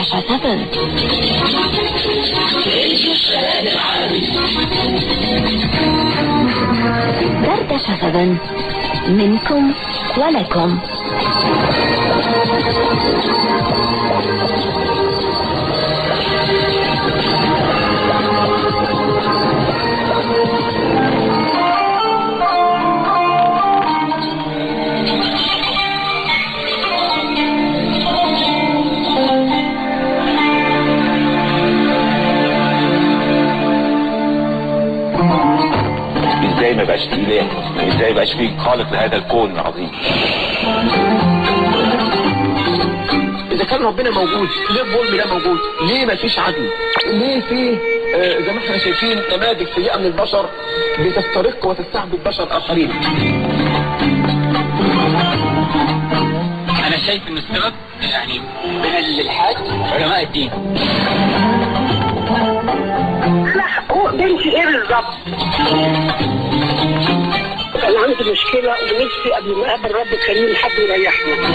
دردشة سفن دردشة سفن منكم ولكم ازاي ما بقاش فيه اله ازاي ما بقاش فيه خالق لهذا الكون العظيم اذا كان ربنا موجود ليه الظلم ده موجود ليه ما فيش عدل ليه في آه، زي ما احنا شايفين نماذج سيئه من البشر بتسترق وتستعبد بشر اخرين انا شايف ان السبب يعني من الالحاد علماء الدين هو بنتي ايه بالظبط؟ انا عندي مشكله ونفسي قبل ما اقابل رب كريم حد يريحني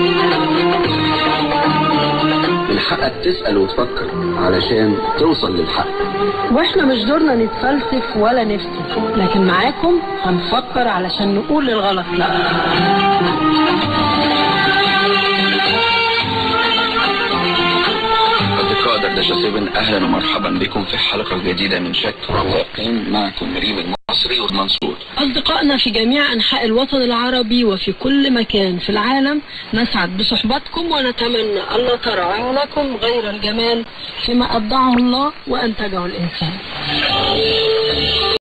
من حقك تسأل وتفكر علشان توصل للحق واحنا مش دورنا نتفلسف ولا نفتي لكن معاكم هنفكر علشان نقول للغلط لا أصدقاء دردشة 7 أهلا ومرحبا بكم في حلقة جديدة من شك واليقين معكم ريم المصري والمنصور أصدقائنا في جميع أنحاء الوطن العربي وفي كل مكان في العالم نسعد بصحبتكم ونتمنى ألا ترى عيونكم غير الجمال فيما أبدعه الله وأنتجه الإنسان